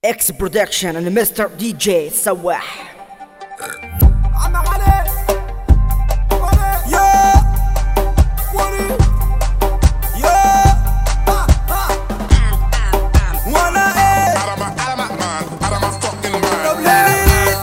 X Production and Mr. DJ سواح عم علي يا ولي يا ها ها وانا ايه Out of my, out of my mind, out of my fucking mind. طب ليه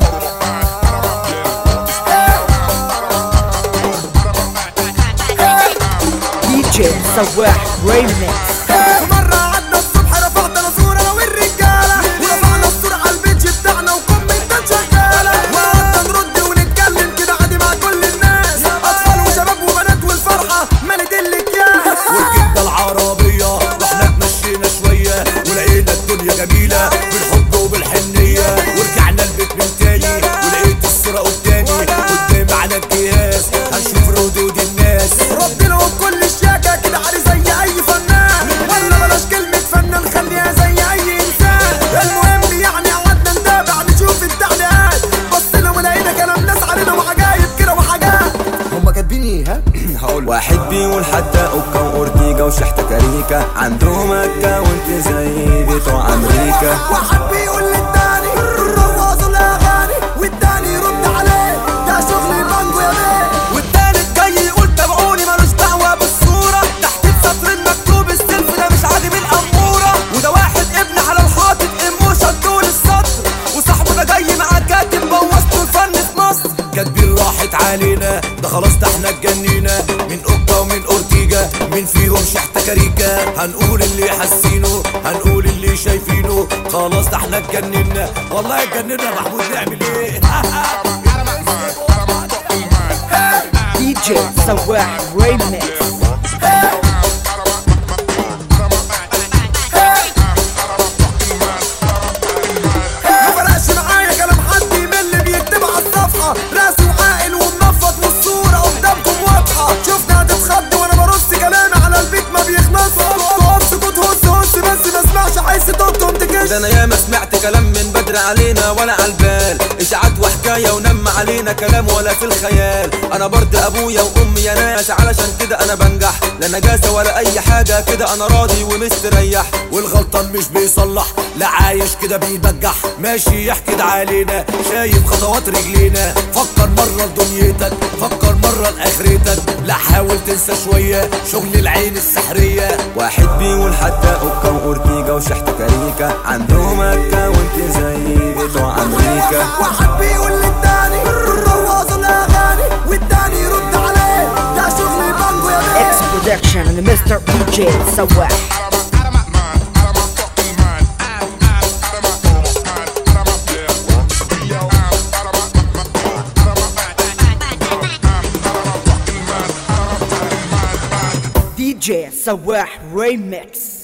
DJ سواح Remix مرة قعدنا الصبح رفعت انا صورة انا والرجالة ورفعنا الصورة على البيج بتاعنا وكومنتات شغالة وقعدنا نرد ونتكلم كده عادي مع كل الناس اطفال وشباب وبنات والفرحة مالت الاكياس وركبنا العربية رحنا اتمشينا شوية ولقينا الدنيا جميلة بالحب وبالحنية ورجعنا البيت من تاني ولقيت الصورة قدامي قدامي على الجهاز هنشوف ردود الناس رد لهم كل الشياكة كده عادي زي أي فنان ولا بلاش كلمة فنان خليها زي أي إنسان المهم يعني قعدنا نتابع نشوف التعليقات بصينا ولقينا كلام ناس علينا وعجايب كده وحاجات هما كاتبين ايه ها؟ هقول واحد بيقول حتى اوكا واورتيجا وشحتة كاريكا عندهم اكاونت زي بتوع امريكا واحد بيقول للتاني بوظوا الأغاني والتاني يرد عليه ده شغل بانجو يا بيه والتالت جاي يقول تابعوني ملوش دعوة بالصورة تحت السطر مكتوب السلف ده مش عاجب الأمورة وده واحد ابن على الحاطط ايموشن طول السطر وصاحبه ده جاي مع كاتب بوظتوا الفن في مصر كاتبين راحت علينا ده خلاص ده احنا اتجنينا من اوكا ومن اورتيجا مين فيهم شحتة كاريكا هنقول اللي حاسينه هنقول اللي شايفينه خلاص ده احنا اتجننا والله اتجننا يا محمود نعمل ايه DJ سواح Remix ما فرقش معايا كلام حد من اللي بيكتب على الصفحة راسي وعاقل ومنفض والصورة قدامكم واضحة شفنا هتتخض وانا برص كلامي على البيت ما بيخلص تقف سكوت هس هس بس ما اسمعش حيث تقطم تكش ده انا ياما سمعت كلام من بدري علينا ولا على البال اشاعات وحكايه ونم علينا كلام ولا في الخيال انا برد ابويا وامي يا ناس علشان كده انا بنجح لا نجاسه ولا اي حاجه كده انا راضي ومستريح والغلطان مش بيصلح لا عايش كده بيبجح ماشي يحكد علينا شايف خطوات رجلينا فكر مره لدنيتك فكر مره لاخرتك لا حاول تنسى شويه شغل العين السحريه واحد بيقول حتى اوكا واورتيجا وشحتة كاريكا عندهم اكاونت زي بتوع امريكا واحد بيقول للتاني بوظوا الاغاني والتاني يرد عليه ده شغل بانجو يا بيه X Production and Mr. DJ سواح Out of my, out of my mind, out of my fucking mind. Out, out, out of my, out of my mind, out of my yeah. Yo, out, out of my, out of my, out of my fucking mind, out of my fucking mind, mind. DJ سواح Remix